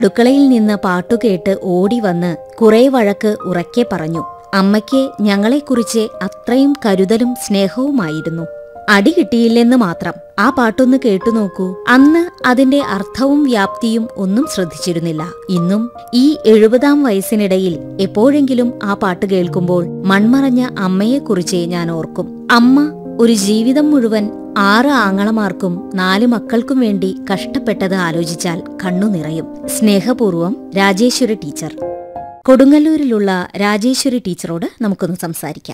അടുക്കളയിൽ നിന്ന് പാട്ടുകേട്ട് ഓടി വന്ന് കുറെ വഴക്ക് ഉറക്കെ പറഞ്ഞു അമ്മയ്ക്ക് ഞങ്ങളെക്കുറിച്ച് അത്രയും കരുതലും സ്നേഹവുമായിരുന്നു അടി കിട്ടിയില്ലെന്ന് മാത്രം ആ പാട്ടൊന്ന് കേട്ടു നോക്കൂ അന്ന് അതിന്റെ അർത്ഥവും വ്യാപ്തിയും ഒന്നും ശ്രദ്ധിച്ചിരുന്നില്ല ഇന്നും ഈ എഴുപതാം വയസ്സിനിടയിൽ എപ്പോഴെങ്കിലും ആ പാട്ട് കേൾക്കുമ്പോൾ മൺമറഞ്ഞ അമ്മയെക്കുറിച്ച് ഞാൻ ഓർക്കും അമ്മ ഒരു ജീവിതം മുഴുവൻ ആറ് ആങ്ങളമാർക്കും നാല് മക്കൾക്കും വേണ്ടി കഷ്ടപ്പെട്ടത് ആലോചിച്ചാൽ കണ്ണു നിറയും സ്നേഹപൂർവം രാജേശ്വരി ടീച്ചർ കൊടുങ്ങല്ലൂരിലുള്ള രാജേശ്വരി ടീച്ചറോട് നമുക്കൊന്ന് സംസാരിക്കാം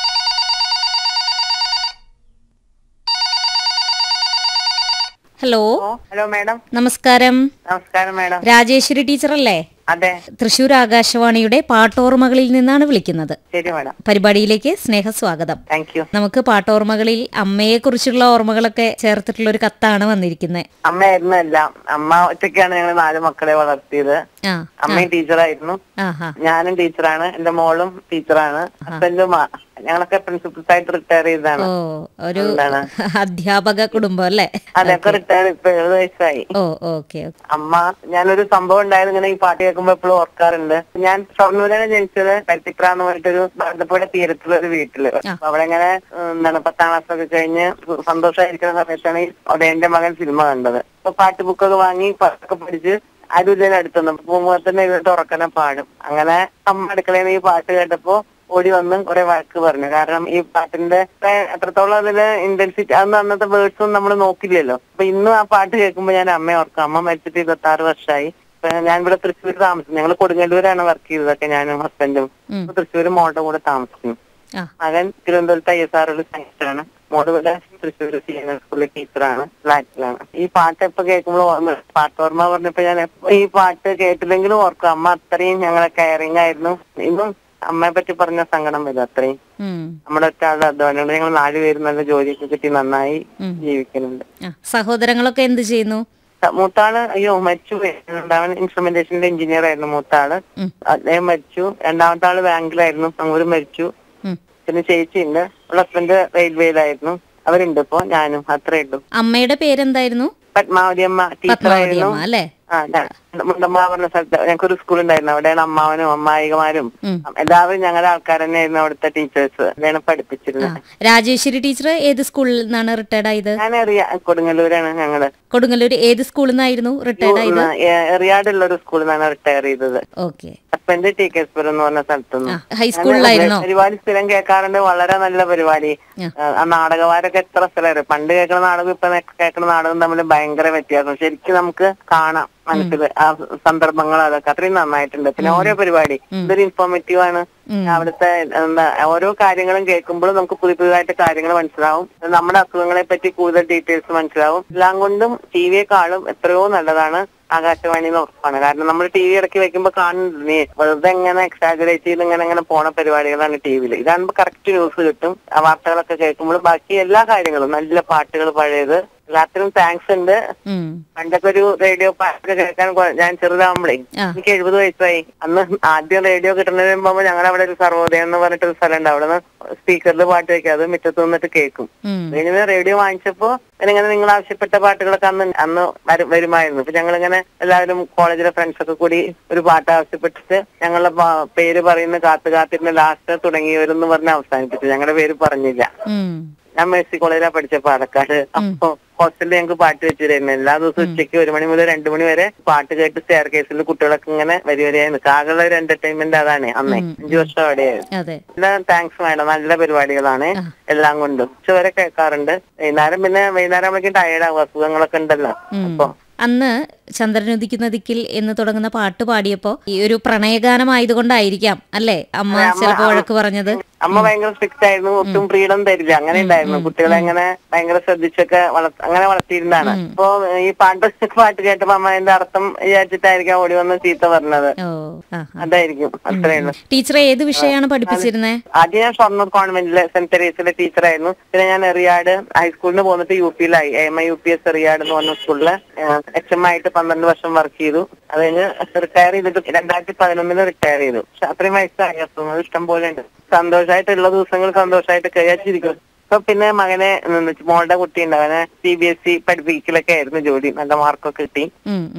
ഹലോ ഓ ഹലോ മാഡം നമസ്കാരം നമസ്കാരം മാഡം രാജേശ്വരി ടീച്ചറല്ലേ അതെ തൃശൂർ ആകാശവാണിയുടെ പാട്ടോർമകളിൽ നിന്നാണ് വിളിക്കുന്നത് ശരി മാഡം പരിപാടിയിലേക്ക് സ്നേഹസ്വാഗതം താങ്ക് യു നമുക്ക് പാട്ടോർമകളിൽ അമ്മയെക്കുറിച്ചുള്ള ഓർമ്മകളൊക്കെ ചേർത്തിട്ടുള്ള ഒരു കത്താണ് വന്നിരിക്കുന്നത് അമ്മയായിരുന്നു എല്ലാം അമ്മ ഒറ്റയ്ക്കാണ് ഞങ്ങൾ നാല് മക്കളെ വളർത്തിയത് ആ അമ്മയും ടീച്ചറായിരുന്നു ആഹാ ഞാനും ടീച്ചറാണ് എന്റെ മോളും ടീച്ചറാണ് ഹസ്ബൻഡും ആ- ഞങ്ങളൊക്കെ പ്രിൻസിപ്പൽസ് ആയിട്ട് റിട്ടയർ ചെയ്തതാണ് ഓ ഒരു എന്താണ്? അധ്യാപക കുടുംബം അല്ലേ അതൊക്കെ റിട്ടയർ ഇപ്പൊ എഴുപത് വയസ്സായി ഓ ഓക്കെ അമ്മ ഞാനൊരു സംഭവം ഉണ്ടായത് ഇങ്ങനെ ഈ പാട്ട് കേൾക്കുമ്പോ എപ്പോഴും ഓർക്കാറുണ്ട് ഞാൻ ഷൊർണൂരാണ് ജനിച്ചത് പരുത്തിപ്ര എന്ന് പറഞ്ഞിട്ടൊരു ഭാരതപ്പുഴ തീരത്തുള്ള ഒരു വീട്ടില് അപ്പൊ അവിടെ ഇങ്ങനെ ഉം, എന്താണ് പത്താം ക്ലാസ് ഒക്കെ കഴിഞ്ഞ് സന്തോഷമായിരിക്കുന്ന സമയത്താണ് ഈ ഉദയന്റെ മകൻ സിനിമ കണ്ടത് അപ്പൊ പാട്ട് ബുക്കൊക്കെ വാങ്ങി പാട്ടൊക്കെ പഠിച്ച് അരുതേനെ അടുത്തുനിന്ന് പോകുമ്പോൾ തന്നെ ഇരുന്നിട്ട് ഉറക്കനെ പാടും അങ്ങനെ അമ്മ അടുക്കളയിൽ നിന്ന് ഈ പാട്ട് കേട്ടപ്പോ ഓടി വന്ന് കുറെ വഴക്ക് പറഞ്ഞു കാരണം ഈ പാട്ടിന്റെ ഏഹ്, എത്രത്തോളം അതില് ഇന്റൻസിറ്റി അന്ന് അന്നത്തെ വേർഡ്സും നമ്മൾ നോക്കില്ലല്ലോ അപ്പൊ ഇന്നും ആ പാട്ട് കേൾക്കുമ്പോൾ ഞാൻ അമ്മയെ ഓർക്കും അമ്മ മരിച്ചിട്ട് ഇരുപത്തി ആറ് വർഷമായി ഇപ്പൊ ഞാൻ ഇവിടെ തൃശ്ശൂർ താമസിക്കും ഞങ്ങൾ കൊടുങ്ങല്ലൂരാണ് വർക്ക് ചെയ്തതൊക്കെ ഞാനും ഹസ്ബൻഡും ഉം. ഇപ്പൊ തൃശ്ശൂർ മോളുടെ കൂടെ താമസിക്കുന്നു ആ മകൻ തിരുവനന്തപുരത്ത് ഐ എസ് ആറിൽ സയൻസാണ് മോള് ഇവിടെ തൃശ്ശൂർ സി എൻ എസ് സ്കൂളിലെ ടീച്ചറാണ് ഫ്ലാറ്റിലാണ് ഈ പാട്ട് എപ്പോ കേൾക്കുമ്പോൾ ഓർമ്മ പാട്ട് ഓർമ്മ പറഞ്ഞപ്പോ ഞാൻ എപ്പോ ഈ പാട്ട് കേട്ടില്ലെങ്കിലും ഓർക്കും അമ്മ അത്രയും ഞങ്ങളെ കെയറിങ് ആയിരുന്നു ഇന്നും അമ്മയെ പറ്റി പറഞ്ഞ സങ്കടം വരും അത്രയും ഉം നമ്മുടെ ഒറ്റ ആളുടെ അധ്വാനം ഞങ്ങൾ നാലുപേരും നല്ല ജോലിയൊക്കെ കിട്ടി നന്നായി ഉം. ജീവിക്കുന്നുണ്ട് ആ സഹോദരങ്ങളൊക്കെ എന്ത് ചെയ്യുന്നു മൂത്താള് അയ്യോ മരിച്ചു പോയി. അവൻ ഇൻസ്ട്രുമെന്റേഷന്റെ എഞ്ചിനീയർ ആയിരുന്നു മൂത്താള് ഉം. അദ്ദേഹം മരിച്ചു രണ്ടാമത്തെ ആള് ബാങ്കിലായിരുന്നു അങ്ങോട്ട് മരിച്ചു ഉം. പിന്നെ ചേച്ചിയുണ്ട് അവളുടെ ഹസ്ബൻഡ് റെയിൽവേയിലായിരുന്നു അവരുണ്ട് ഇപ്പൊ ഞാനും അത്രേ ഉള്ളൂ അമ്മയുടെ പേരെന്തായിരുന്നു പത്മാവതി അമ്മ പത്മാവതി ടീച്ചറായിരുന്നു അമ്മ അല്ലേ ആ ഞാൻ മുണ്ടമ്മ പറഞ്ഞ സ്ഥലത്ത് ഞങ്ങൾക്ക് ഒരു സ്കൂൾ ഉണ്ടായിരുന്നു അവിടെയാണ് അമ്മാവനും അമ്മായികമാരും ഉം. എല്ലാവരും ഞങ്ങളുടെ ആൾക്കാർ തന്നെയായിരുന്നു അവിടുത്തെ ടീച്ചേഴ്സ് അതാണ് ആ പഠിപ്പിച്ചിരുന്നത് രാജേശ്വരി ടീച്ചർ ഏത് സ്കൂളിൽ നിന്നാണ് റിട്ടയർഡ് ആയത് ഞാൻ എറിയ കൊടുങ്ങല്ലൂരാണ് ഞങ്ങള് കൊടുങ്ങല്ലൂർ ഏത് സ്കൂളിൽ നിന്നായിരുന്നു റിട്ടയർഡ് ആയത് എറിയാടുള്ള ഒരു സ്കൂളിൽ നിന്നാണ് റിട്ടയർ ചെയ്തത് okay husband T K S എന്ന് പറഞ്ഞ സ്ഥലത്തുനിന്ന് ആ ഹൈസ്കൂളിലായിരുന്നോ പരിപാടി സ്ഥിരം കേൾക്കാറുണ്ട് വളരെ നല്ല പരിപാടി ആ. ആ, ആ നാടകവാരൊക്കെ എത്ര സ്ഥലം പണ്ട് കേൾക്കുന്ന നാടകം ഇപ്പൊ കേൾക്കുന്ന നാടകം തമ്മിൽ ഭയങ്കര വ്യത്യാസം ശരിക്കും നമുക്ക് കാണാം മനസ്സിൽ ആ സന്ദർഭങ്ങൾ അതൊക്കെ അത്രയും നന്നായിട്ടുണ്ട് പിന്നെ ഓരോ പരിപാടി ഇതൊരു ഇൻഫോർമേറ്റീവ് ആണ് ഉം. അവിടുത്തെ എന്താ ഓരോ കാര്യങ്ങളും കേൾക്കുമ്പോഴും നമുക്ക് പുതിയ പുതിയതായിട്ട് കാര്യങ്ങൾ മനസ്സിലാവും നമ്മുടെ അസുഖങ്ങളെ പറ്റി കൂടുതൽ ഡീറ്റെയിൽസ് മനസ്സിലാവും എല്ലാം കൊണ്ടും ടി വിയെക്കാളും എത്രയോ നല്ലതാണ് ആകാശവാണി എന്ന് ഉറപ്പാണ് കാരണം നമ്മൾ ടി വി ഇടയ്ക്ക് വെക്കുമ്പോൾ കാണുന്നുണ്ട് നീ വെറുതെ ഇങ്ങനെ എക്സാജറേറ്റ് ചെയ്ത് ഇങ്ങനെ ഇങ്ങനെ പോണ പരിപാടികളാണ് ടി വിയിൽ ഇതാകുമ്പോൾ കറക്റ്റ് ന്യൂസ് കിട്ടും ആ വാർത്തകളൊക്കെ കേൾക്കുമ്പോൾ ബാക്കി എല്ലാ കാര്യങ്ങളും നല്ല പാട്ടുകൾ പഴയത് എല്ലാത്തിനും താങ്ക്സ് ഉണ്ട് ഉം. പണ്ടൊക്കെ ഒരു റേഡിയോ പാട്ടൊക്കെ കേൾക്കാൻ കൊ- ഞാൻ ചെറുതാകുമ്പോഴേ ആ. എനിക്ക് എഴുപത് വയസ്സായി അന്ന് ആദ്യം റേഡിയോ കിട്ടുന്നതിന് മുമ്പ് ഞങ്ങളുടെ അവിടെ ഒരു സർവോദയം എന്ന് പറഞ്ഞിട്ടൊരു സ്ഥലം ഉണ്ട് അവിടെ നിന്ന് സ്പീക്കറിൽ പാട്ട് വെക്കുക അത് മുറ്റത്ത് നിന്നിട്ട് കേൾക്കും ഉം. ഇങ്ങനെ റേഡിയോ വാങ്ങിച്ചപ്പോ ഇങ്ങനെ നിങ്ങൾ ആവശ്യപ്പെട്ട പാട്ടുകളൊക്കെ അന്ന് അന്ന് വരു- വരുമായിരുന്നു ഇപ്പൊ ഞങ്ങളിങ്ങനെ എല്ലാവരും കോളേജിലെ ഫ്രണ്ട്സ് ഒക്കെ കൂടി ഒരു പാട്ട് ആവശ്യപ്പെട്ടിട്ട് ഞങ്ങളുടെ പ- പേര് പറയുന്ന കാത്തു കാത്തിരുന്ന ലാസ്റ്റ് തുടങ്ങിയവരെന്ന് പറഞ്ഞ് അവസാനിപ്പിച്ചു ഞങ്ങളുടെ പേര് പറഞ്ഞില്ല ഉം. ഞാൻ മേഴ്സി കോളേജിലാണ് പഠിച്ച പാലക്കാട് അപ്പൊ ഹോസ്റ്റലിൽ ഞങ്ങൾക്ക് പാട്ട് വെച്ചിരുന്നു എല്ലാ ദിവസവും ഉച്ചയ്ക്ക് ഒരു മണി മുതൽ രണ്ടു മണി വരെ പാട്ട് കേട്ട് സ്റ്റെയർ കേസിൽ കുട്ടികളൊക്കെ ഇങ്ങനെ വരി വരിയായി നിൽക്കുക ആകെയുള്ള ഒരു എന്റർടൈൻമെന്റ് അതാണ് അന്നേ അഞ്ചു വർഷം അവിടെയായിരുന്നു അതെ എല്ലാം താങ്ക്സ് മാഡം നല്ല പരിപാടികളാണ് എല്ലാം കൊണ്ടും ഉച്ചവരെ കേൾക്കാറുണ്ട് വൈകുന്നേരം പിന്നെ വൈകുന്നേരം ആകുമ്പോഴേക്കും ടയേർഡാവും അസുഖങ്ങളൊക്കെ ഉണ്ടല്ലോ അപ്പൊ അന്ന് ചന്ദ്രനുദിക്കുന്ന ദിക്കിൽ എന്ന് തുടങ്ങുന്ന പാട്ട് പാടിയപ്പോ ഈ ഒരു പ്രണയഗാനമായതുകൊണ്ടായിരിക്കാം അല്ലേ അമ്മ ചിലപ്പോ വഴക്ക് പറഞ്ഞത് അമ്മ ഭയങ്കര സ്ട്രിക്റ്റ് ആയിരുന്നു ഒട്ടും ഫ്രീഡം തരില്ല അങ്ങനെ ഉണ്ടായിരുന്നു കുട്ടികളെ അങ്ങനെ ഭയങ്കര ശ്രദ്ധിച്ചൊക്കെ വള അങ്ങനെ വളർത്തിയിരുന്നതാണ് അപ്പൊ ഈ പാട്ട് പാട്ട് കേട്ടപ്പോ അമ്മ അതിന്റെ അർത്ഥം വിചാരിച്ചിട്ടായിരിക്കാം ഓടി വന്ന് ചീത്ത പറഞ്ഞത് ഓ ആ അതായിരിക്കും അത്രേ ഉള്ളൂ ടീച്ചർ ഏത് വിഷയമാണ് പഠിപ്പിച്ചിരുന്നത് ആദ്യം ഞാൻ ഷൊർണൂർ കോൺവെന്റിലെ സെന്റ് തെരേസിലെ ടീച്ചറായിരുന്നു പിന്നെ ഞാൻ എറിയാട് ഹൈസ്കൂളിന് പോന്നിട്ട് യു പിയിലായി M I U P S Eriyad എന്ന് പറഞ്ഞ സ്കൂളില് എച്ച് എം ആയിട്ട് പന്ത്രണ്ട് വർഷം വർക്ക് ചെയ്തു അത് കഴിഞ്ഞ് റിട്ടയർ ചെയ്തിട്ട് രണ്ടായിരത്തി പതിനൊന്നിന് റിട്ടയർ ചെയ്തു പക്ഷെ അത്രയും വയസ്സായി അസുഖങ്ങൾ ഇഷ്ടം പോലെ ഉണ്ട് സന്തോഷമായിട്ടുള്ള ദിവസങ്ങൾ സന്തോഷമായിട്ട് കഴിയാച്ചിരിക്കും അപ്പൊ പിന്നെ മകനെ ഉം, മോളുടെ കുട്ടി ഉണ്ട് അവനെ സി ബി എസ് ഇ പഠിപ്പിക്കലൊക്കെ ആയിരുന്നു ജോലി നല്ല മാർക്കൊക്കെ കിട്ടി ഉം, ഉം.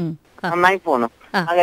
നന്നായി പോന്നു ആ. അങ്ങനെ